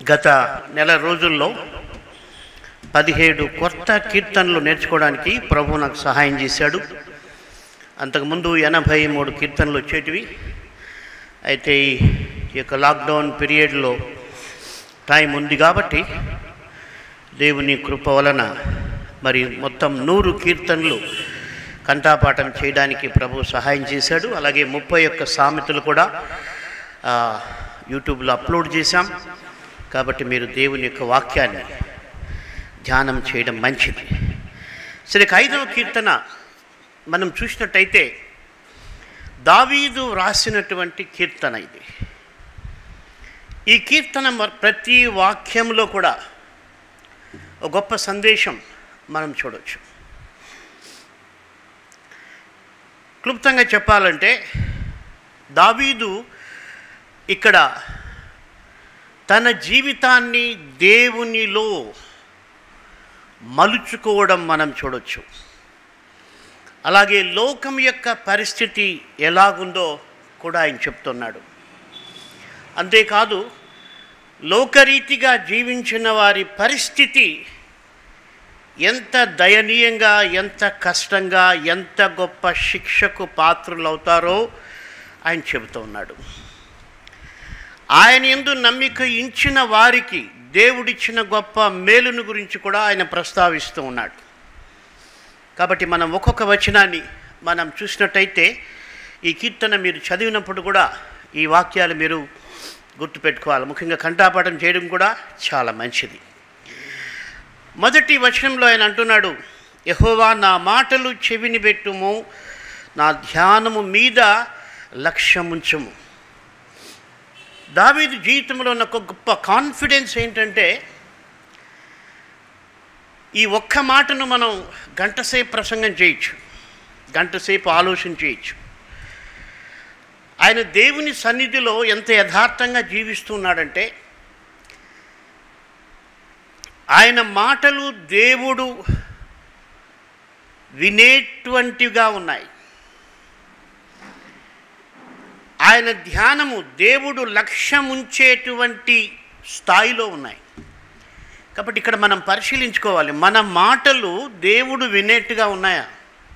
గత నెల రోజుల్లో పదిహేడు కొత్త కీర్తనలు నేర్చుకోవడానికి ప్రభు నాకు సహాయం చేశాడు అంతకుముందు ఎనభై మూడు కీర్తనలు వచ్చేటివి అయితే ఈ యొక్క లాక్డౌన్ పీరియడ్లో టైం ఉంది కాబట్టి దేవుని కృప వలన మరి మొత్తం నూరు కీర్తనలు కంఠాపాఠం చేయడానికి ప్రభు సహాయం చేశాడు అలాగే ముప్పై ఒక్క సామెతలు కూడా ఆ, యూట్యూబ్లో అప్లోడ్ చేశాం కాబట్టి మీరు దేవుని యొక్క వాక్యాన్ని ధ్యానం చేయడం మంచిది సరే ఇక ఐదవ కీర్తన మనం చూసినట్టయితే దావీదు రాసినటువంటి కీర్తన ఇది ఈ కీర్తన మ- ప్రతి వాక్యంలో కూడా ఒక గొప్ప సందేశం మనం చూడవచ్చు క్లుప్తంగా చెప్పాలంటే దావీదు ఇక్కడ తన జీవితాన్ని దేవునిలో మలుచుకోవడం మనం చూడొచ్చు అలాగే లోకం యొక్క పరిస్థితి ఎలాగుందో కూడా ఆయన చెప్తున్నాడు అంతేకాదు లోకరీతిగా జీవించిన వారి పరిస్థితి ఎంత దయనీయంగా ఎంత కష్టంగా ఎంత గొప్ప శిక్షకు పాత్రులవుతారో ఆయన చెబుతూ ఉన్నాడు ఆయన ఎందు నమ్మిక ఇంచిన వారికి దేవుడిచ్చిన గొప్ప మేలును గురించి కూడా ఆయన ప్రస్తావిస్తూ ఉన్నాడు కాబట్టి మనం ఒక్కొక్క వచనాన్ని మనం చూసినట్టయితే ఈ కీర్తన మీరు చదివినప్పుడు కూడా ఈ వాక్యాలు మీరు గుర్తుపెట్టుకోవాలి ముఖ్యంగా కంఠాపాఠం చేయడం కూడా చాలా మంచిది మొదటి వచనంలో ఆయన అంటున్నాడు యహోవా నా మాటలు చెవిని పెట్టుము నా ధ్యానము మీద లక్ష్యముంచుము దావీదు జీవితంలో ఉన్న ఒక గొప్ప కాన్ఫిడెన్స్ ఏంటంటే ఈ ఒక్క మాటను మనం గంటసేపు ప్రసంగం చేయొచ్చు గంటసేపు ఆలోచన చేయొచ్చు ఆయన దేవుని సన్నిధిలో ఎంత యథార్థంగా జీవిస్తున్నాడంటే ఆయన మాటలు దేవుడు వినేటువంటివిగా ఉన్నాయి ఆయన ధ్యానము దేవుడు లక్ష్యం ఉంచేటువంటి స్థాయిలో ఉన్నాయి కాబట్టి ఇక్కడ మనం పరిశీలించుకోవాలి మన మాటలు దేవుడు వినేట్టుగా ఉన్నాయా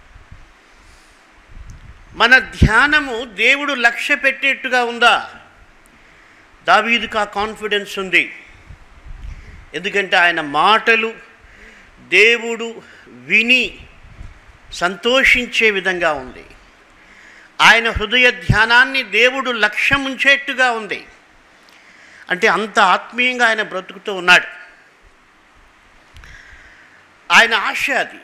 మన ధ్యానము దేవుడు లక్ష్య పెట్టేట్టుగా ఉందా దావీదుకు ఆ కాన్ఫిడెన్స్ ఉంది ఎందుకంటే ఆయన మాటలు దేవుడు విని సంతోషించే విధంగా ఉంది ఆయన హృదయ ధ్యానాన్ని దేవుడు లక్ష్యం ఉంచేట్టుగా ఉంది అంటే అంత ఆత్మీయంగా ఆయన బ్రతుకుతూ ఉన్నాడు ఆయన ఆశ అది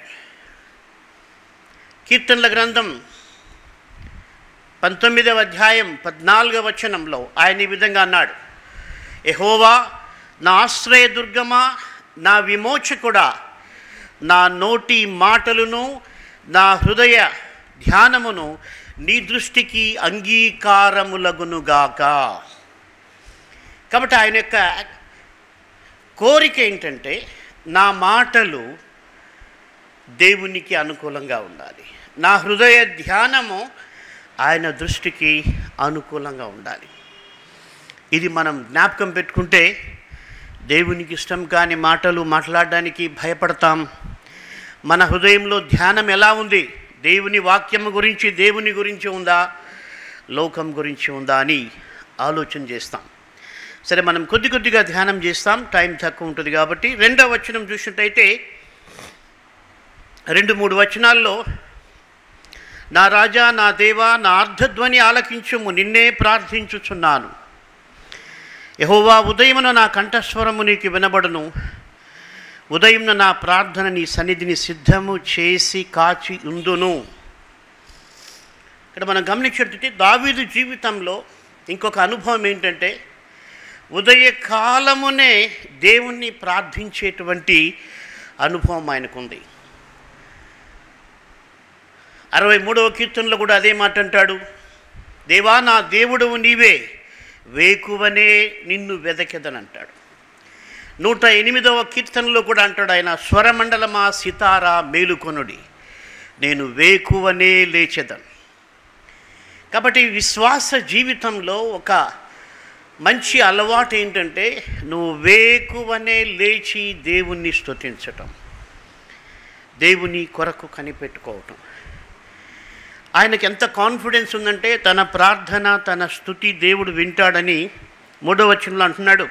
కీర్తనల గ్రంథం పంతొమ్మిదవ అధ్యాయం పద్నాలుగవ వచనంలో ఆయన ఈ విధంగా అన్నాడు ఎహోవా నా ఆశ్రయ దుర్గమా నా విమోచకుడా నా నోటి మాటలను నా హృదయ ధ్యానమును నీ దృష్టికి అంగీకారములగునుగాక కాబట్టి ఆయన యొక్క కోరిక ఏంటంటే నా మాటలు దేవునికి అనుకూలంగా ఉండాలి నా హృదయ ధ్యానము ఆయన దృష్టికి అనుకూలంగా ఉండాలి ఇది మనం జ్ఞాపకం పెట్టుకుంటే దేవునికి ఇష్టం కాని మాటలు మాట్లాడడానికి భయపడతాం మన హృదయంలో ధ్యానం ఎలా ఉంది దేవుని వాక్యం గురించి దేవుని గురించి ఉందా లోకం గురించి ఉందా అని ఆలోచన చేస్తాం సరే మనం కొద్ది కొద్దిగా ధ్యానం చేస్తాం టైం తక్కువ ఉంటుంది కాబట్టి రెండవ వచనం చూసినట్టయితే రెండు మూడు వచనాల్లో నా రాజా నా దేవా నా అర్ధధ్వని ఆలకించుము నిన్నే ప్రార్థించుచున్నాను యహోవా ఉదయమున నా కంఠస్వరము నీకు వినబడును ఉదయం నా ప్రార్థన నీ సన్నిధిని సిద్ధము చేసి కాచి ఉందును ఇక్కడ మనం గమనించినట్లయితే దావీదు జీవితంలో ఇంకొక అనుభవం ఏంటంటే ఉదయకాలమునే దేవుణ్ణి ప్రార్థించేటువంటి అనుభవం ఆయనకుంది అరవై మూడవ కీర్తనలో కూడా అదే మాట అంటాడు దేవా నా దేవుడవు నీవే వేకువనే నిన్ను వెదకెదనంటాడు నూట ఎనిమిదవ కీర్తనలో కూడా అంటాడు ఆయన స్వరమండలమా సితారా మేలుకొనుడి నేను వేకువనే లేచెదను కాబట్టి విశ్వాస జీవితంలో ఒక మంచి అలవాటు ఏంటంటే నువ్వు వేకువనే లేచి దేవుణ్ణి స్తుతించటం దేవుని కొరకు కనిపెట్టుకోవటం ఆయనకి ఎంత కాన్ఫిడెన్స్ ఉందంటే తన ప్రార్థన తన స్థుతి దేవుడు వింటాడని మూడో వచనంలో అంటున్నాడు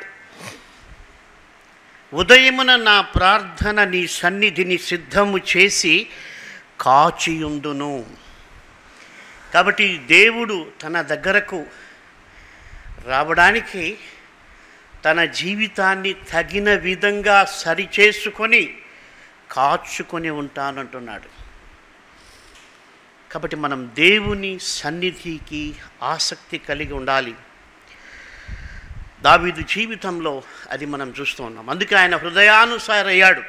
ఉదయమున నా ప్రార్థన నీ సన్నిధిని సిద్ధము చేసి కాచియుందును కాబట్టి దేవుడు తన దగ్గరకు రావడానికి తన జీవితాన్ని తగిన విధంగా సరిచేసుకొని కాచుకొని ఉంటానంటున్నాడు కాబట్టి మనం దేవుని సన్నిధికి ఆసక్తి కలిగి ఉండాలి దావీదు జీవితంలో అది మనం చూస్తూ ఉన్నాం అందుకే ఆయన హృదయానుసారయ్యాడు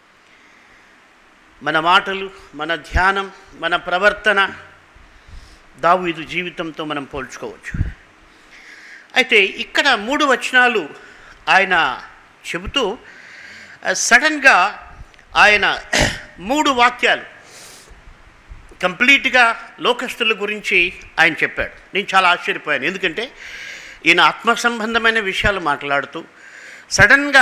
మన మాటలు మన ధ్యానం మన ప్రవర్తన దావీదు జీవితంతో మనం పోల్చుకోవచ్చు అయితే ఇక్కడ మూడు వచనాలు ఆయన చెబుతూ ఆ, సడన్గా ఆయన మూడు వాక్యాలు కంప్లీట్గా లోకస్తుల గురించి ఆయన చెప్పాడు నేను చాలా ఆశ్చర్యపోయాను ఎందుకంటే ఈయన ఆత్మ సంబంధమైన విషయాలు మాట్లాడుతూ సడన్గా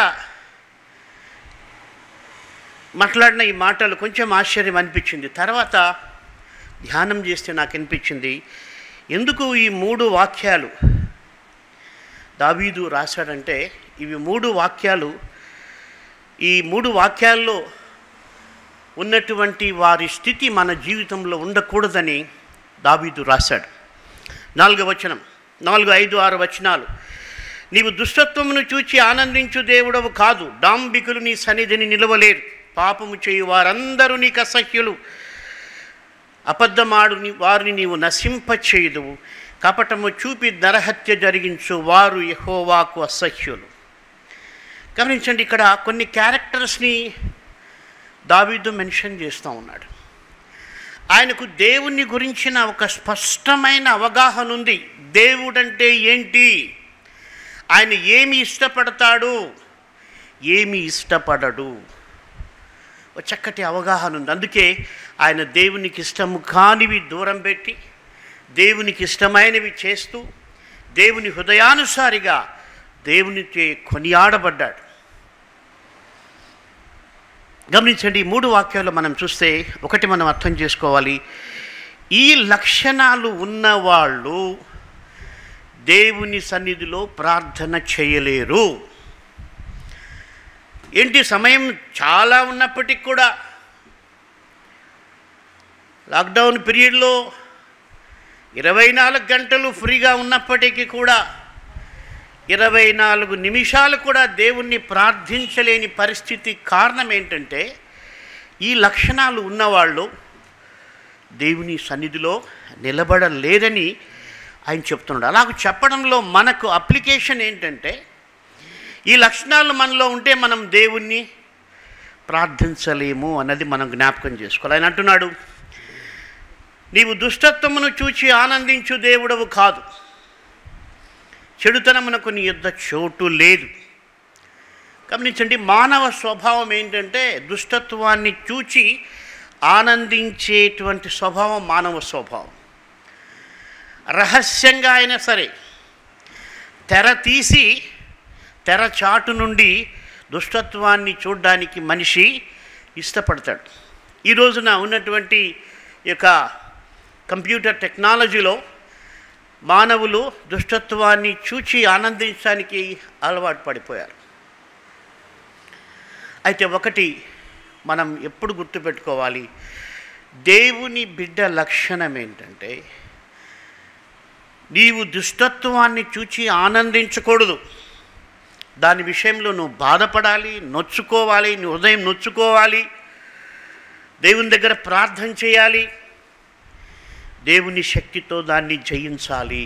మాట్లాడిన ఈ మాటలు కొంచెం ఆశ్చర్యం అనిపించింది తర్వాత ధ్యానం చేస్తే నాకు అనిపించింది ఎందుకు ఈ మూడు వాక్యాలు దావీదు రాశాడంటే ఇవి మూడు వాక్యాలు ఈ మూడు వాక్యాల్లో ఉన్నటువంటి వారి స్థితి మన జీవితంలో ఉండకూడదని దావీదు రాశాడు నాలుగో వచనం నాలుగు ఐదు ఆరు వచనాలు నీవు దుష్టత్వమును చూచి ఆనందించు దేవుడవు కాదు డాంబికులు నీ సన్నిధిని నిలవలేరు పాపము చేయు వారందరూ నీకు అసహ్యులు అబద్ధమాడు ని- వారిని నీవు నశింపచేయుదువు కపటము చూపి నరహత్య జరిగించు వారు యహోవాకు అసహ్యులు గమనించండి ఇక్కడ కొన్ని క్యారెక్టర్స్ని దావీదు మెన్షన్ చేస్తూ ఉన్నాడు ఆయనకు దేవుని గురించిన ఒక స్పష్టమైన అవగాహన ఉంది దేవుడంటే ఏంటి ఆయన ఏమి ఇష్టపడతాడు ఏమి ఇష్టపడడు ఒక చక్కటి అవగాహన ఉంది అందుకే ఆయన దేవునికి ఇష్టము కానివి దూరం పెట్టి దేవునికి ఇష్టమైనవి చేస్తూ దేవుని హృదయానుసారిగా దేవునిచే కొనియాడబడ్డాడు గమనించండి ఈ మూడు వాక్యాలు మనం చూస్తే ఒకటి మనం అర్థం చేసుకోవాలి ఈ లక్షణాలు ఉన్నవాళ్ళు దేవుని సన్నిధిలో ప్రార్థన చేయలేరు ఏంటి సమయం చాలా ఉన్నప్పటికి కూడా లాక్డౌన్ పీరియడ్లో ఇరవై నాలుగు గంటలు ఫ్రీగా ఉన్నప్పటికీ కూడా ఇరవై నాలుగు నిమిషాలు కూడా దేవుణ్ణి ప్రార్థించలేని పరిస్థితి కారణం ఏంటంటే ఈ లక్షణాలు ఉన్నవాళ్ళు దేవుని సన్నిధిలో నిలబడలేరని ఆయన చెప్తున్నాడు అలాగ చెప్పడంలో మనకు అప్లికేషన్ ఏంటంటే ఈ లక్షణాలు మనలో ఉంటే మనం దేవుణ్ణి ప్రార్థించలేము అన్నది మనం జ్ఞాపకం చేసుకోవాలి ఆయన అంటున్నాడు నీవు దుష్టత్వమును చూచి ఆనందించు దేవుడవు కాదు చెడుతనమునకు నీ యుద్ధ చోటు లేదు గమనించండి మానవ స్వభావం ఏంటంటే దుష్టత్వాన్ని చూచి ఆనందించేటువంటి స్వభావం మానవ స్వభావం రహస్యంగా అయినా సరే తెర తీసి తెర చాటు నుండి దుష్టత్వాన్ని చూడడానికి మనిషి ఇష్టపడతాడు ఈ రోజున ఉన్నటువంటి ఈ యొక్క కంప్యూటర్ టెక్నాలజీలో మానవులు దుష్టత్వాన్ని చూచి ఆనందించడానికి అలవాటు పడిపోయారు అయితే ఒకటి మనం ఎప్పుడు గుర్తుపెట్టుకోవాలి దేవుని బిడ్డ లక్షణం ఏంటంటే నీవు దుష్టత్వాన్ని చూచి ఆనందించకూడదు దాని విషయంలో నువ్వు బాధపడాలి నొచ్చుకోవాలి నీ ఉదయం నొచ్చుకోవాలి దేవుని దగ్గర ప్రార్థన చేయాలి దేవుని శక్తితో దాన్ని జయించాలి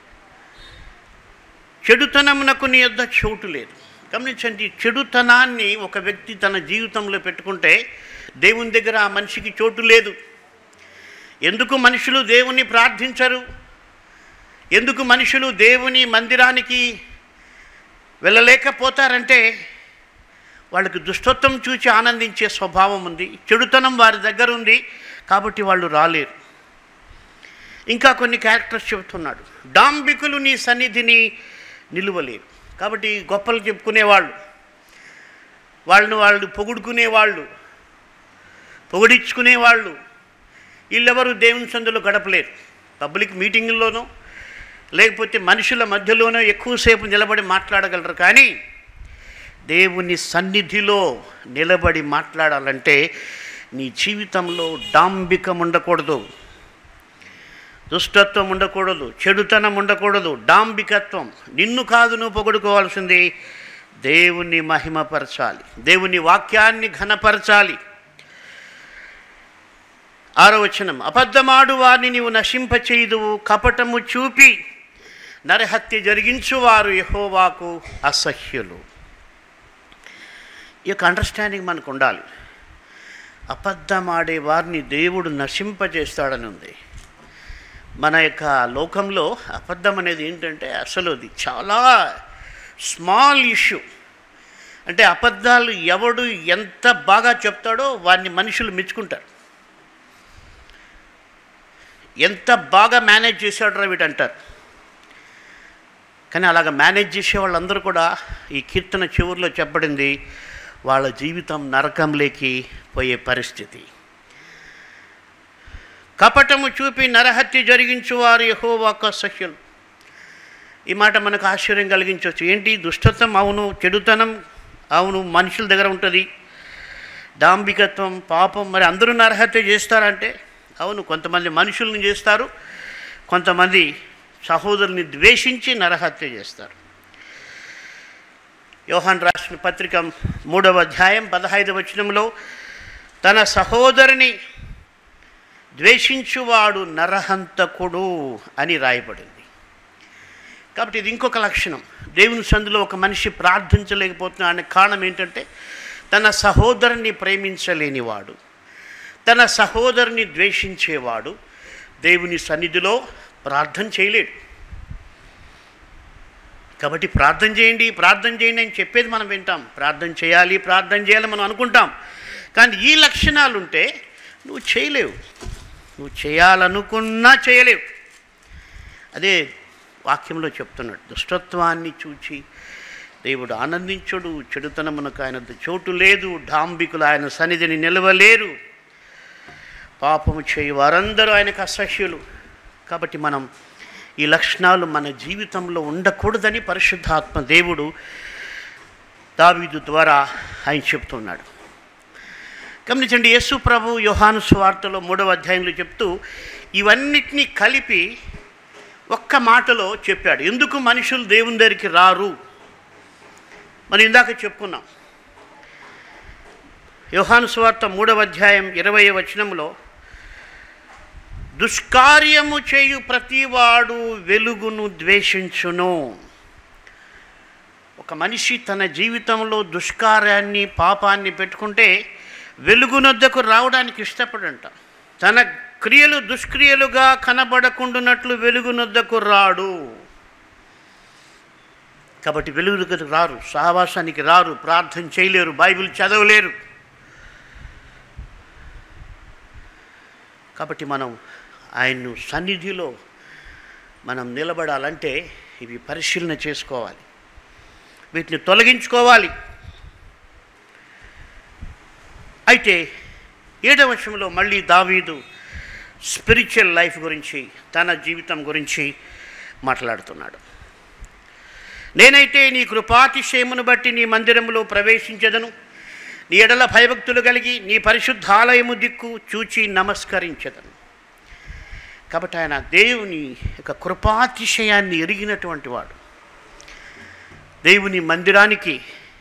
చెడుతనమునకు నీ యొద్ద చోటు లేదు గమనించండి చెడుతనాన్ని ఒక వ్యక్తి తన జీవితంలో పెట్టుకుంటే దేవుని దగ్గర ఆ మనిషికి చోటు లేదు ఎందుకు మనుషులు దేవుని ప్రార్థించరు ఎందుకు మనుషులు దేవుని మందిరానికి వెళ్ళలేకపోతారంటే వాళ్ళకి దుష్టత్వం చూచి ఆనందించే స్వభావం ఉంది చెడుతనం వారి దగ్గర ఉంది కాబట్టి వాళ్ళు రాలేరు ఇంకా కొన్ని క్యారెక్టర్స్ చెబుతున్నాడు డాంబికులు నీ సన్నిధిని నిలువలేరు కాబట్టి గొప్పలు చెప్పుకునేవాళ్ళు వాళ్ళని వాళ్ళు పొగుడుకునేవాళ్ళు పొగిడించుకునేవాళ్ళు వీళ్ళెవరు దేవుని సందులో గడపలేరు పబ్లిక్ మీటింగుల్లోనో లేకపోతే మనుషుల మధ్యలోనో ఎక్కువసేపు నిలబడి మాట్లాడగలరు కానీ దేవుని సన్నిధిలో నిలబడి మాట్లాడాలంటే నీ జీవితంలో డాంబికం ఉండకూడదు దుష్టత్వం ఉండకూడదు చెడుతనం ఉండకూడదు డాంబికత్వం నిన్ను కాదు నువ్వు పొగడుకోవాల్సింది దేవుని మహిమపరచాలి దేవుని వాక్యాన్ని ఘనపరచాలి ఆరో వచనం అబద్ధమాడు వారిని నీవు నశింపచేయుదువు కపటము చూపి నరహత్య జరిగించువారు యహోవాకు అసహ్యులు ఈ యొక్క అండర్స్టాండింగ్ మనకు ఉండాలి అబద్ధమాడే వారిని దేవుడు నశింపజేస్తాడని ఉంది మన యొక్క లోకంలో అబద్ధం అనేది ఏంటంటే అసలు అది చాలా స్మాల్ ఇష్యూ అంటే అబద్ధాలు ఎవడు ఎంత బాగా చెప్తాడో వారిని మనుషులు మెచ్చుకుంటారు ఎంత బాగా మేనేజ్ చేశాడో వీటి అంటారు కానీ అలాగ మేనేజ్ చేసే వాళ్ళందరూ కూడా ఈ కీర్తన చివరిలో చెప్పబడింది వాళ్ళ జీవితం నరకంలోకి పోయే పరిస్థితి కపటము చూపి నరహత్య జరిగించు వారు యహోవాక సహ్యులు ఈ మాట మనకు ఆశ్చర్యం కలిగించవచ్చు ఏంటి దుష్టత్వం అవును చెడుతనం అవును మనుషుల దగ్గర ఉంటుంది డాంబికత్వం పాపం మరి అందరూ నరహత్య చేస్తారంటే అవును కొంతమంది మనుషుల్ని చేస్తారు కొంతమంది సహోదరుని ద్వేషించి నరహత్య చేస్తారు యోహాన్ రాసిన పత్రిక మూడవ అధ్యాయం పదహైదవ వచనంలో తన సహోదరుని ద్వేషించువాడు నరహంతకుడు అని రాయబడింది కాబట్టి ఇది ఇంకొక లక్షణం దేవుని సందులో ఒక మనిషి ప్రార్థించలేకపోతున్నాడనే కారణం ఏంటంటే తన సహోదరుని ప్రేమించలేనివాడు తన సహోదరుని ద్వేషించేవాడు దేవుని సన్నిధిలో ప్రార్థన చేయలేడు కాబట్టి ప్రార్థన చేయండి ప్రార్థన చేయండి అని చెప్పేది మనం వింటాం ప్రార్థన చేయాలి ప్రార్థన చేయాలి మనం అనుకుంటాం కానీ ఈ లక్షణాలు ఉంటే నువ్వు చేయలేవు నువ్వు చేయాలనుకున్నా చేయలేవు అదే వాక్యంలో చెప్తున్నాడు దుష్టత్వాన్ని చూచి దేవుడు ఆనందించుడు చెడుతనమునకు ఆయన చోటు లేదు డాంబికులు ఆయన సన్నిధిని నిలవలేరు పాపము చేయి వారందరూ ఆయనకు అసహ్యులు కాబట్టి మనం ఈ లక్షణాలు మన జీవితంలో ఉండకూడదని పరిశుద్ధాత్మ దేవుడు దావీదు ద్వారా ఆయన చెప్తున్నాడు గమనించండి యేసు ప్రభు యోహాను సువార్తలో మూడవ అధ్యాయంలో చెప్తూ ఇవన్నిటినీ కలిపి ఒక్క మాటలో చెప్పాడు ఎందుకు మనుషులు దేవుని దగ్గరికి రారు మనం ఇందాక చెప్పుకున్నాం యోహాను సువార్త మూడవ అధ్యాయం ఇరవై వచనంలో దుష్కార్యము చేయు ప్రతివాడు వెలుగును ద్వేషించును ఒక మనిషి తన జీవితంలో దుష్కార్యాన్ని పాపాన్ని పెట్టుకుంటే వెలుగునొద్దకు రావడానికి ఇష్టపడంట తన క్రియలు దుష్క్రియలుగా కనబడకుండానట్లు వెలుగునొద్దకు రాడు కాబట్టి వెలుగులకు రారు సహవాసానికి రారు ప్రార్థన చేయలేరు బైబిల్ చదవలేరు కాబట్టి మనం ఆయన్ను సన్నిధిలో మనం నిలబడాలంటే ఇవి పరిశీలన చేసుకోవాలి వీటిని తొలగించుకోవాలి అయితే ఏడవ వచనంలో మళ్ళీ దావీదు స్పిరిచువల్ లైఫ్ గురించి తన జీవితం గురించి మాట్లాడుతున్నాడు నేనైతే నీ కృపాతిశయమును బట్టి నీ మందిరములో ప్రవేశించదను నీ ఎడల భయభక్తులు కలిగి నీ పరిశుద్ధాలయము దిక్కు చూచి నమస్కరించదను కాబట్టి ఆయన దేవుని యొక్క కృపాతిశయాన్ని ఎరిగినటువంటి వాడు దేవుని మందిరానికి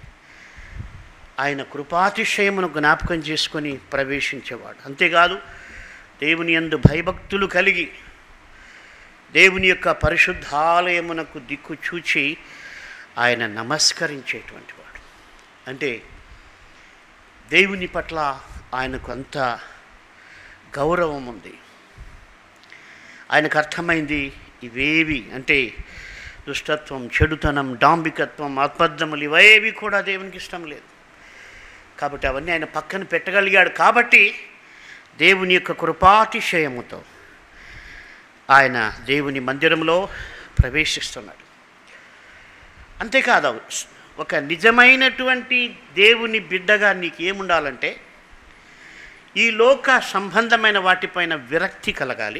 ఆయన కృపాతిశయమును జ్ఞాపకం చేసుకొని ప్రవేశించేవాడు అంతేకాదు దేవుని యందు భయభక్తులు కలిగి దేవుని యొక్క పరిశుద్ధాలయమునకు దిక్కు చూచి ఆయన నమస్కరించేటువంటి వాడు అంటే దేవుని పట్ల ఆయనకు అంత గౌరవం ఉంది ఆయనకు అర్థమైంది ఇవేవి అంటే దుష్టత్వం చెడుతనం డాంబికత్వం అబద్ధములు ఇవేవి కూడా దేవునికి ఇష్టం లేదు కాబట్టి అవన్నీ ఆయన పక్కన పెట్టగలిగాడు కాబట్టి దేవుని యొక్క కృపాతిశయముతో ఆయన దేవుని మందిరంలో ప్రవేశిస్తున్నాడు అంతేకాదు ఒక నిజమైనటువంటి దేవుని బిడ్డగా నీకు ఏముండాలంటే ఈ లోక సంబంధమైన వాటిపైన విరక్తి కలగాలి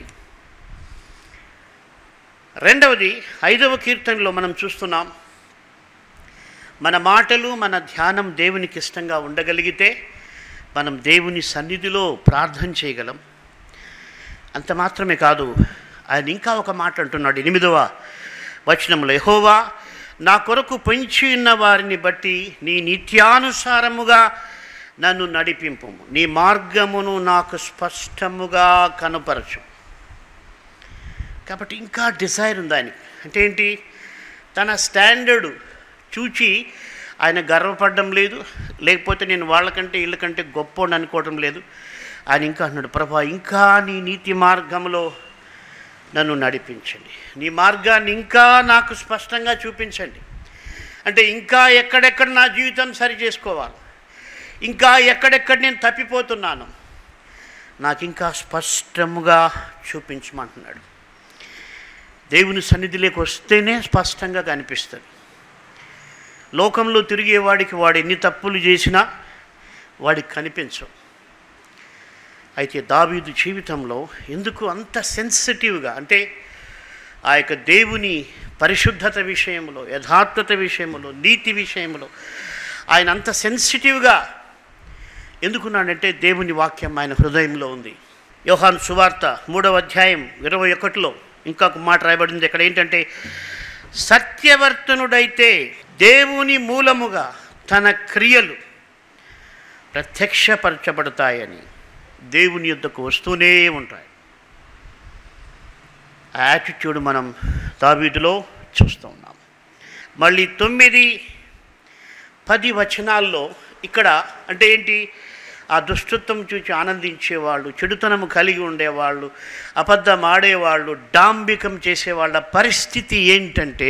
రెండవది ఐదవ కీర్తనలో మనం చూస్తున్నాం మన మాటలు మన ధ్యానం దేవునికి ఇష్టంగా ఉండగలిగితే మనం దేవుని సన్నిధిలో ప్రార్థన చేయగలం అంత మాత్రమే కాదు ఆయన ఇంకా ఒక మాట అంటున్నాడు ఎనిమిదవ వచనంలో యెహోవా నా కొరకు పొంచి ఉన్న వారిని బట్టి నీ నిత్యానుసారముగా నన్ను నడిపింపు నీ మార్గమును నాకు స్పష్టముగా కనపరచు కాబట్టి ఇంకా డిజైర్ ఉంది ఆయనకి అంటే ఏంటి తన స్టాండర్డు చూచి ఆయన గర్వపడడం లేదు లేకపోతే నేను వాళ్ళకంటే వీళ్ళకంటే గొప్పోడు అనుకోవడం లేదు ఆయన ఇంకా అన్నాడు ప్రభా ఇంకా నీ నీతి మార్గంలో నన్ను నడిపించండి నీ మార్గాన్ని ఇంకా నాకు స్పష్టంగా చూపించండి అంటే ఇంకా ఎక్కడెక్కడ నా జీవితం సరి చేసుకోవాలి ఇంకా ఎక్కడెక్కడ నేను తప్పిపోతున్నాను నాకు ఇంకా స్పష్టముగా చూపించమంటున్నాడు దేవుని సన్నిధిలోకి వస్తేనే స్పష్టంగా కనిపిస్తుంది లోకంలో తిరిగేవాడికి వాడు ఎన్ని తప్పులు చేసినా వాడికి కనిపించవు అయితే దావీదు జీవితంలో ఎందుకు అంత సెన్సిటివ్గా అంటే ఆ యొక్క దేవుని పరిశుద్ధత విషయంలో యథార్థత విషయంలో నీతి విషయంలో ఆయన అంత సెన్సిటివ్గా ఎందుకున్నాడంటే దేవుని వాక్యం ఆయన హృదయంలో ఉంది యోహాన్ సువార్త మూడవ అధ్యాయం ఇరవై ఒకటిలో ఇంకొక మాట రాయబడింది ఇక్కడ ఏంటంటే సత్యవర్తనుడైతే దేవుని మూలముగా తన క్రియలు ప్రత్యక్షపరచబడతాయని దేవుని యుద్ధకు వస్తూనే ఉంటాయి ఆ యాటిట్యూడ్ మనం దావీదులో చూస్తూ ఉన్నాం మళ్ళీ తొమ్మిది పది వచనాల్లో ఇక్కడ అంటే ఏంటి ఆ దుష్టత్వం చూసి ఆనందించేవాళ్ళు చెడుతనము కలిగి ఉండేవాళ్ళు అబద్ధం ఆడేవాళ్ళు డాంబికం చేసేవాళ్ళ పరిస్థితి ఏంటంటే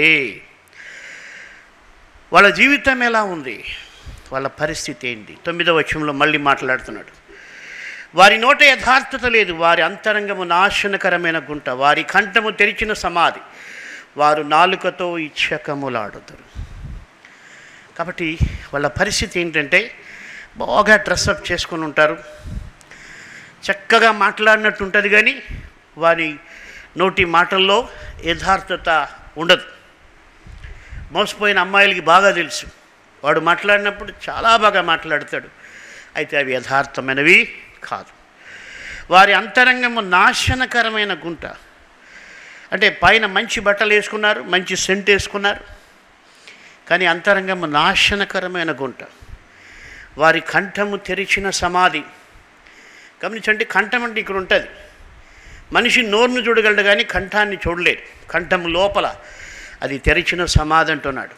వాళ్ళ జీవితం ఎలా ఉంది వాళ్ళ పరిస్థితి ఏంటి తొమ్మిదవ వచనంలో మళ్ళీ మాట్లాడుతున్నాడు వారి నోట యథార్థత లేదు వారి అంతరంగము నాశనకరమైన గుంట వారి కంఠము తెరిచిన సమాధి వారు నాలుకతో ఇచ్చకములాడుతారు కాబట్టి వాళ్ళ పరిస్థితి ఏంటంటే బాగా డ్రెస్అప్ చేసుకొని ఉంటారు చక్కగా మాట్లాడినట్టు ఉంటుంది కానీ వారి నోటి మాటల్లో యథార్థత ఉండదు మోసపోయిన అమ్మాయిలకి బాగా తెలుసు వాడు మాట్లాడినప్పుడు చాలా బాగా మాట్లాడతాడు అయితే అవి యథార్థమైనవి కాదు వారి అంతరంగము నాశనకరమైన గుంట అంటే పైన మంచి బట్టలు వేసుకున్నారు మంచి సెంట్ వేసుకున్నారు కానీ అంతరంగము నాశనకరమైన గుంట వారి కంఠము తెరిచిన సమాధి గమనించండి కంఠం అంటే ఇక్కడ ఉంటుంది మనిషి నోరును చూడగలడు కానీ కంఠాన్ని చూడలేడు కంఠం లోపల అది తెరిచిన సమాధి అంటున్నాడు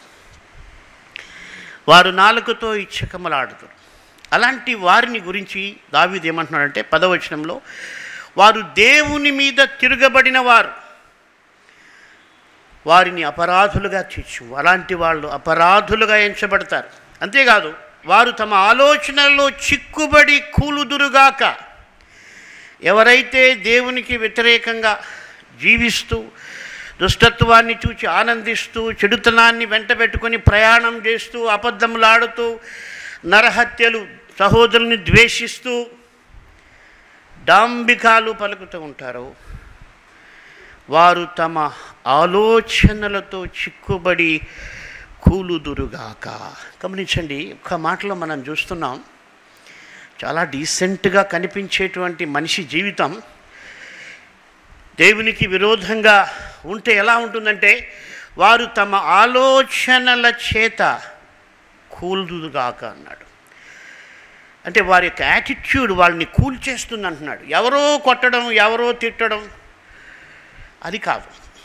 వారు నాలుకతో ఇచ్చకమలాడుతారు అలాంటి వారిని గురించి దావీదు ఏమంటున్నాడంటే పదవచనంలో వారు దేవుని మీద తిరగబడిన వారు వారిని అపరాధులుగా తీర్చు అలాంటి వాళ్ళు అపరాధులుగా ఎంచబడతారు అంతేకాదు వారు తమ ఆలోచనల్లో చిక్కుబడి కూలుదురుగాక ఎవరైతే దేవునికి వ్యతిరేకంగా జీవిస్తూ దుష్టత్వాన్ని చూచి ఆనందిస్తూ చెడుతనాన్ని వెంటబెట్టుకొని ప్రయాణం చేస్తూ అబద్ధములాడుతూ నరహత్యలు సహోదరుని ద్వేషిస్తూ డాంబికాలు పలుకుతూ ఉంటారు వారు తమ ఆలోచనలతో చిక్కుబడి కూలుదురుగాక గమనించండి ఒక్క మాటలో మనం చూస్తున్నాం చాలా డీసెంట్గా కనిపించేటువంటి మనిషి జీవితం దేవునికి విరోధంగా ఉంటే ఎలా ఉంటుందంటే వారు తమ ఆలోచనల చేత కూలుదుగాక అన్నాడు అంటే వారి యొక్క యాటిట్యూడ్ వాళ్ళని కూల్ చేస్తుంది అంటున్నాడు ఎవరో కొట్టడం ఎవరో తిట్టడం అది కాదు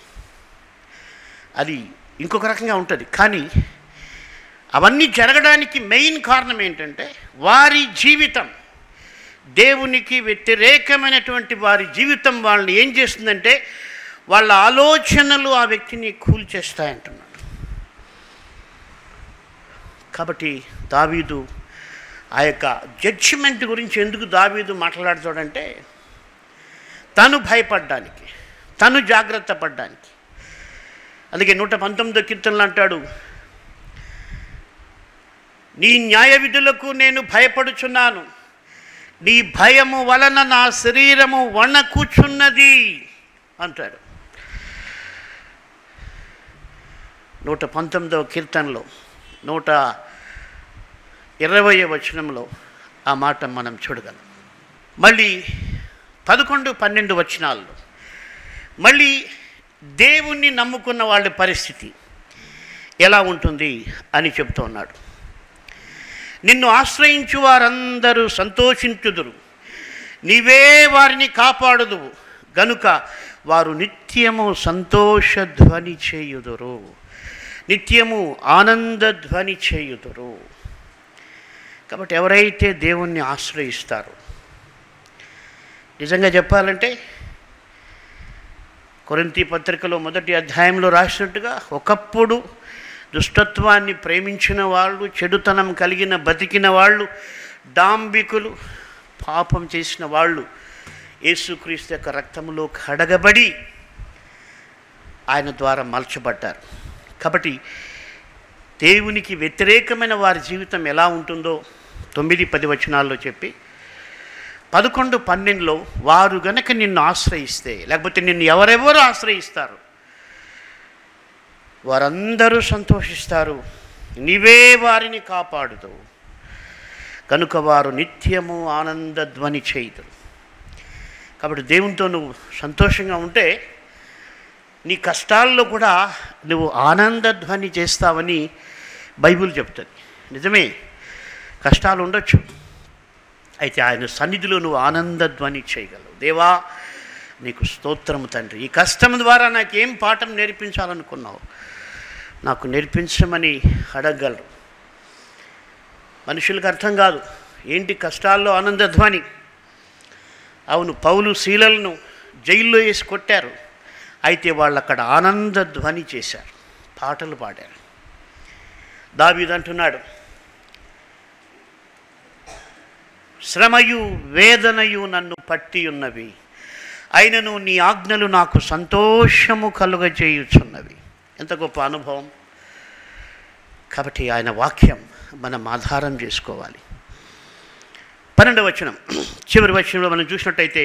అది ఇంకొక రకంగా ఉంటుంది కానీ అవన్నీ జరగడానికి మెయిన్ కారణం ఏంటంటే వారి జీవితం దేవునికి వ్యతిరేకమైనటువంటి వారి జీవితం వాళ్ళని ఏం చేస్తుందంటే వాళ్ళ ఆలోచనలు ఆ వ్యక్తిని కూల్చేస్తాయంటున్నాడు కాబట్టి దావీదు ఆ యొక్క జడ్జిమెంట్ గురించి ఎందుకు దావీదు మాట్లాడుతాడంటే తను భయపడ్డానికి తను జాగ్రత్త పడ్డానికి అందుకే నూట పంతొమ్మిదో కీర్తనలు అంటాడు నీ న్యాయ విధులకు నేను భయపడుచున్నాను నీ భయము వలన నా శరీరము వణకుచున్నది అంటాడు నూట పంతొమ్మిదవ కీర్తనలో నూట ఇరవై వచనంలో ఆ మాట మనం చూడగలం మళ్ళీ పదకొండు పన్నెండు వచనాల్లో మళ్ళీ దేవుణ్ణి నమ్ముకున్న వాళ్ళ పరిస్థితి ఎలా ఉంటుంది అని చెప్తూ ఉన్నాడు నిన్ను ఆశ్రయించు వారందరూ సంతోషించుదురు నీవే వారిని కాపాడుదువు గనుక వారు నిత్యము సంతోషధ్వని చేయుదురు నిత్యము ఆనందధ్వని చేయుదురు కాబట్టి ఎవరైతే దేవుణ్ణి ఆశ్రయిస్తారో నిజంగా చెప్పాలంటే కొరింతి పత్రికలో మొదటి అధ్యాయంలో రాసినట్టుగా ఒకప్పుడు దుష్టత్వాన్ని ప్రేమించిన వాళ్ళు చెడుతనం కలిగిన బతికిన వాళ్ళు డాంబికులు పాపం చేసిన వాళ్ళు యేసుక్రీస్తు యొక్క రక్తములో కడగబడి ఆయన ద్వారా మలచబడ్డారు కాబట్టి దేవునికి వ్యతిరేకమైన వారి జీవితం ఎలా ఉంటుందో తొమ్మిది పది వచనాల్లో చెప్పి పదకొండు పన్నెండులో వారు గనక నిన్ను ఆశ్రయిస్తే లేకపోతే నిన్ను ఎవరెవరు ఆశ్రయిస్తారు వారందరూ సంతోషిస్తారు నీవే వారిని కాపాడుతావు కనుక వారు నిత్యము ఆనందధ్వని చేయుదురు కాబట్టి దేవునితో నువ్వు సంతోషంగా ఉంటే నీ కష్టాల్లో కూడా నువ్వు ఆనందధ్వని చేస్తావని బైబిల్ చెప్తుంది నిజమే కష్టాలు ఉండొచ్చు అయితే ఆయన సన్నిధిలో నువ్వు ఆనందధ్వని చేయగలవు దేవా నీకు స్తోత్రము తండ్రి ఈ కష్టం ద్వారా నాకేం పాఠం నేర్పించాలనుకున్నావు నాకు నేర్పించమని అడగగలరు మనుషులకు అర్థం కాదు ఏంటి కష్టాల్లో ఆనందధ్వని అవును పౌలు శీలలను జైల్లో వేసి కొట్టారు అయితే వాళ్ళు అక్కడ ఆనంద ధ్వని చేశారు పాటలు పాడారు దావీదంటున్నాడు శ్రమయు వేదనయు నన్ను పట్టి ఉన్నవి అయినను నీ ఆజ్ఞలు నాకు సంతోషము కలుగజేయుచున్నవి ఎంత గొప్ప అనుభవం కాబట్టి ఆయన వాక్యం మనం ఆధారం చేసుకోవాలి పన్నెండవ వచనం చివరి వచనంలో మనం చూసినట్టయితే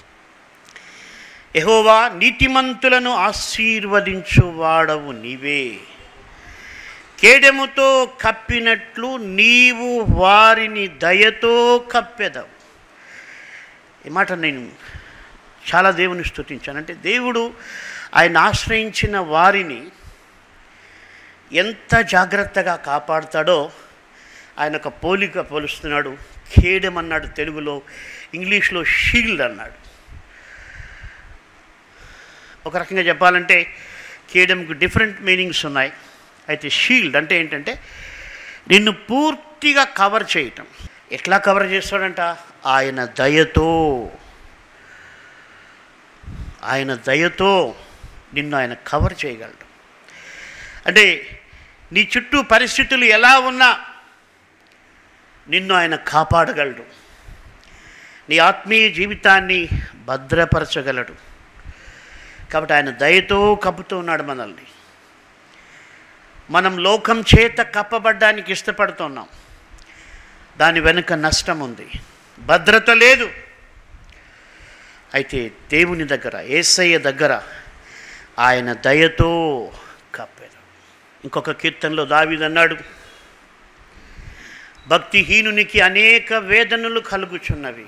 యహోవా నీతిమంతులను ఆశీర్వదించు వాడవు నీవే కేడెముతో కప్పినట్లు నీవు వారిని దయతో కప్పెదవు ఈ మాట నేను చాలా దేవుని స్తుతించాను అంటే దేవుడు ఆయన ఆశ్రయించిన వారిని ఎంత జాగ్రత్తగా కాపాడుతాడో ఆయన ఒక పోలిక పోలుస్తున్నాడు ఖేడెం అన్నాడు తెలుగులో ఇంగ్లీష్లో షీల్డ్ అన్నాడు ఒక రకంగా చెప్పాలంటే కేడంకు డిఫరెంట్ మీనింగ్స్ ఉన్నాయి అయితే షీల్డ్ అంటే ఏంటంటే నిన్ను పూర్తిగా కవర్ చేయటం ఎట్లా కవర్ చేస్తాడంట ఆయన దయతో ఆయన దయతో నిన్ను ఆయన కవర్ చేయగలడు అంటే నీ చుట్టూ పరిస్థితులు ఎలా ఉన్నా నిన్ను ఆయన కాపాడగలడు నీ ఆత్మీయ జీవితాన్ని భద్రపరచగలడు కాబట్టి ఆయన దయతో కప్పుతూ ఉన్నాడు మనల్ని మనం లోకం చేత కప్పబడ్డానికి ఇష్టపడుతున్నాం దాని వెనుక నష్టం ఉంది భద్రత లేదు అయితే దేవుని దగ్గర ఏసయ్య దగ్గర ఆయన దయతో కప్పారు ఇంకొక కీర్తనలో దావీదన్నాడు భక్తిహీనునికి అనేక వేదనలు కలుగుచున్నవి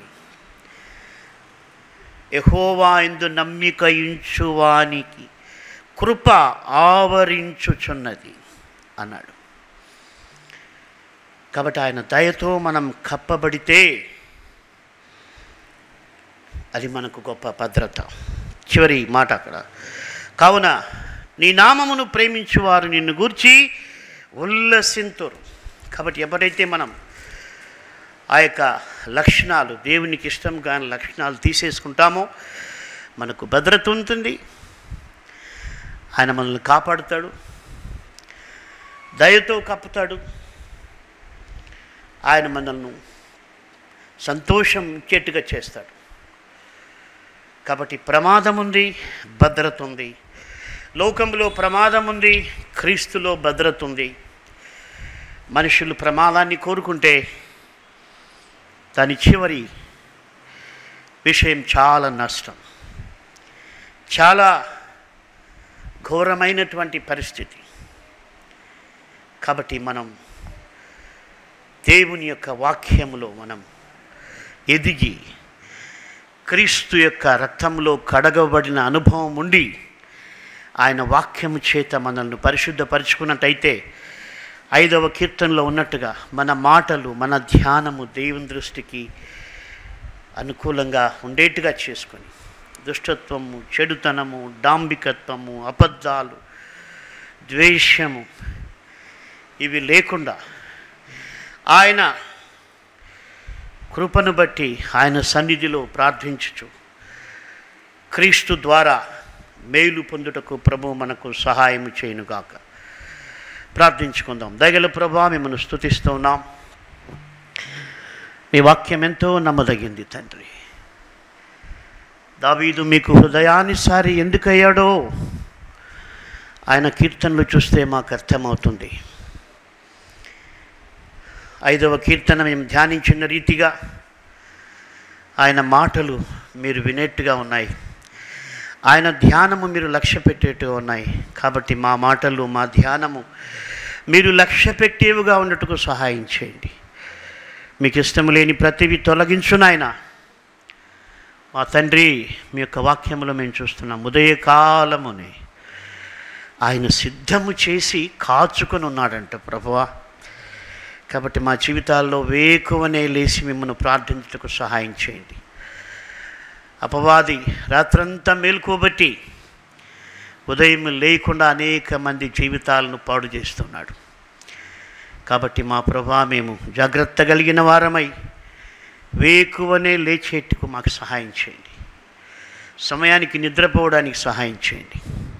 యహోవా ఎందు నమ్మిక ఇంచువానికి కృప ఆవరించుచున్నది అన్నాడు కాబట్టి ఆయన దయతో మనం కప్పబడితే అది మనకు గొప్ప భద్రత చివరి మాట అక్కడ కావున నీ నామమును ప్రేమించువారు నిన్ను గూర్చి ఉల్లసింతురు కాబట్టి ఎవరైతే మనం ఆ యొక్క లక్షణాలు దేవునికి ఇష్టం కాని లక్షణాలు తీసేసుకుంటామో మనకు భద్రత ఉంటుంది ఆయన మనల్ని కాపాడుతాడు దయతో కప్పుతాడు ఆయన మనల్ని సంతోషం ఇచ్చేట్టుగా చేస్తాడు కాబట్టి ప్రమాదం ఉంది భద్రత ఉంది లోకంలో ప్రమాదం ఉంది క్రీస్తులో భద్రత ఉంది మనుషులు ప్రమాదాన్ని కోరుకుంటే దాని చివరి విషయం చాలా నష్టం చాలా ఘోరమైనటువంటి పరిస్థితి కాబట్టి మనం దేవుని యొక్క వాక్యములో మనం ఎదిగి క్రీస్తు యొక్క రక్తంలో కడగబడిన అనుభవం ఉండి ఆయన వాక్యము చేత మనల్ని పరిశుద్ధపరుచుకున్నట్టయితే ఐదవ కీర్తనలో ఉన్నట్టుగా మన మాటలు మన ధ్యానము దేవుని దృష్టికి అనుకూలంగా ఉండేట్టుగా చేసుకొని దుష్టత్వము చెడుతనము డాంబికత్వము అబద్ధాలు ద్వేషము ఇవి లేకుండా ఆయన కృపను బట్టి ఆయన సన్నిధిలో ప్రార్థించుచు క్రీస్తు ద్వారా మేలు పొందుటకు ప్రభు మనకు సహాయం చేయనుగాక ప్రార్థించుకుందాం దగల ప్రభా మిమ్మల్ని స్థుతిస్తూ ఉన్నాం మీ వాక్యం ఎంతో నమ్మదగింది తండ్రి దావీదు మీకు హృదయానుసారి ఎందుకయ్యాడో ఆయన కీర్తనలు చూస్తే మాకు అర్థమవుతుంది ఐదవ కీర్తన మేము ధ్యానించిన రీతిగా ఆయన మాటలు మీరు వినేట్టుగా ఉన్నాయి ఆయన ధ్యానము మీరు లక్ష్య పెట్టేట్టుగా ఉన్నాయి కాబట్టి మా మాటలు మా ధ్యానము మీరు లక్ష్య పెట్టేవిగా ఉన్నట్టుకు సహాయం చేయండి మీకు ఇష్టం లేని ప్రతివి తొలగించు నాయన మా తండ్రి మీ యొక్క వాక్యములో మేము చూస్తున్నాం ఉదయకాలమునే ఆయన సిద్ధము చేసి కాచుకొని ఉన్నాడంట ప్రభువా కాబట్టి మా జీవితాల్లో వేకువనే లేచి మిమ్మల్ని ప్రార్థించుటకు సహాయం చేయండి అపవాది రాత్రంతా మేల్కోబట్టి ఉదయం లేకుండా అనేక మంది జీవితాలను పాడు చేస్తున్నాడు కాబట్టి మా ప్రభా మేము జాగ్రత్త కలిగిన వారమై వేకువనే లేచేట్టుకు మాకు సహాయం చేయండి సమయానికి నిద్రపోవడానికి సహాయం చేయండి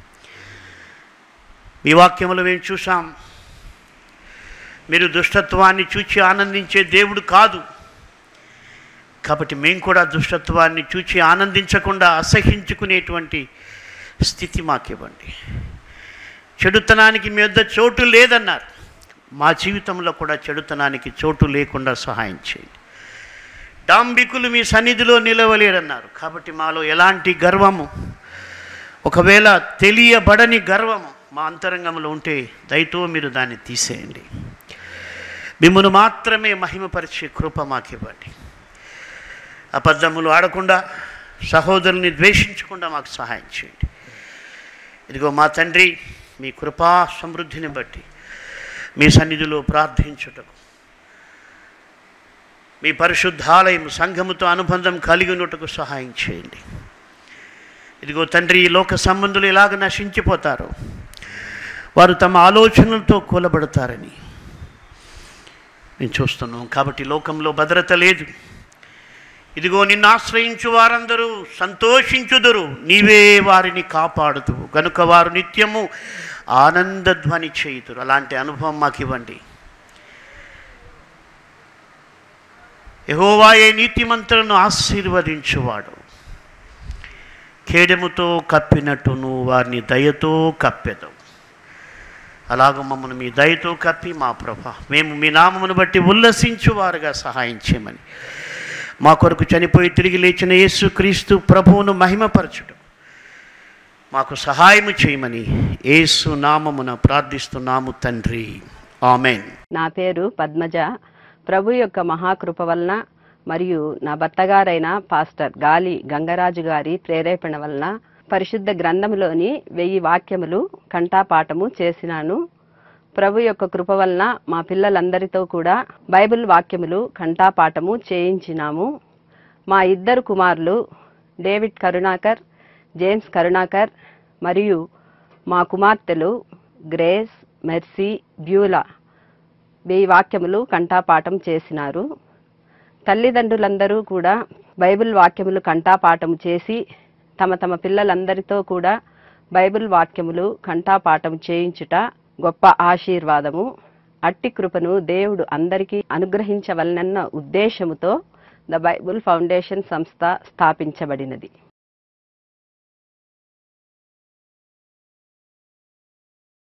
మీ వాక్యములు మేము చూసాం మీరు దుష్టత్వాన్ని చూచి ఆనందించే దేవుడు కాదు కాబట్టి మేము కూడా దుష్టత్వాన్ని చూచి ఆనందించకుండా అసహించుకునేటువంటి స్థితి మాకివ్వండి చెడుతనానికి మీ వద్ద చోటు లేదన్నారు మా జీవితంలో కూడా చెడుతనానికి చోటు లేకుండా సహాయం చేయండి డాంబికులు మీ సన్నిధిలో నిలవలేరన్నారు కాబట్టి మాలో ఎలాంటి గర్వము ఒకవేళ తెలియబడని గర్వము మా అంతరంగంలో ఉంటే దయతో మీరు దాన్ని తీసేయండి మిమ్మల్ని మాత్రమే మహిమపరిచే కృప మాకివ్వండి అబద్ధములు ఆడకుండా సహోదరుని ద్వేషించకుండా మాకు సహాయం చేయండి ఇదిగో మా తండ్రి మీ కృపా సమృద్ధిని బట్టి మీ సన్నిధిలో ప్రార్థించుటకు మీ పరిశుద్ధాలయం సంఘముతో అనుబంధం కలిగి ఉన్నట్టుకు సహాయం చేయండి ఇదిగో తండ్రి ఈ లోక సంబంధులు ఎలాగ నశించిపోతారో వారు తమ ఆలోచనలతో కూలబడతారని మేము చూస్తున్నాం కాబట్టి లోకంలో భద్రత లేదు ఇదిగో నిన్ను ఆశ్రయించు వారందరూ సంతోషించుదురు నీవే వారిని కాపాడుదు గనుక వారు నిత్యము ఆనందధ్వని చేయుదురు అలాంటి అనుభవం మాకు ఇవ్వండి యహోవాయే నీతిమంతులను ఆశీర్వదించువాడు ఖేడముతో కప్పినట్టు నువ్వు వారిని దయతో కప్పెదవు అలాగ మమ్మల్ని మీ దయతో కప్పి మా ప్రభ మేము మీ నామమును బట్టి ఉల్లసించువారుగా సహాయం చేయమని మా కొరకు చనిపోయి తిరిగి లేచిన యేసు క్రీస్తు ప్రభువును మహిమపరచుడు మాకు సహాయము చేయమని యేసు నామమున ప్రార్థిస్తున్నాము తండ్రి ఆమెన్ నా పేరు పద్మజ ప్రభు యొక్క మహాకృప వలన మరియు నా భర్తగారైన పాస్టర్ గాలి గంగరాజు గారి ప్రేరేపణ వలన పరిశుద్ధ గ్రంథములోని వెయ్యి వాక్యములు కంఠాపాఠము చేసినాను ప్రభు యొక్క కృప వలన మా పిల్లలందరితో కూడా బైబిల్ వాక్యములు కంఠాపాఠము చేయించినాము మా ఇద్దరు కుమారులు డేవిడ్ కరుణాకర్ జేమ్స్ కరుణాకర్ మరియు మా కుమార్తెలు గ్రేస్ మెర్సీ బ్యూలా వెయ్యి వాక్యములు కంఠాపాఠం చేసినారు తల్లిదండ్రులందరూ కూడా బైబిల్ వాక్యములు కంఠాపాఠం చేసి తమ తమ పిల్లలందరితో కూడా బైబిల్ వాక్యములు కంఠాపాఠం చేయించుట గొప్ప ఆశీర్వాదము అట్టి కృపను దేవుడు అందరికీ అనుగ్రహించవలనన్న ఉద్దేశముతో ద బైబిల్ ఫౌండేషన్ సంస్థ స్థాపించబడినది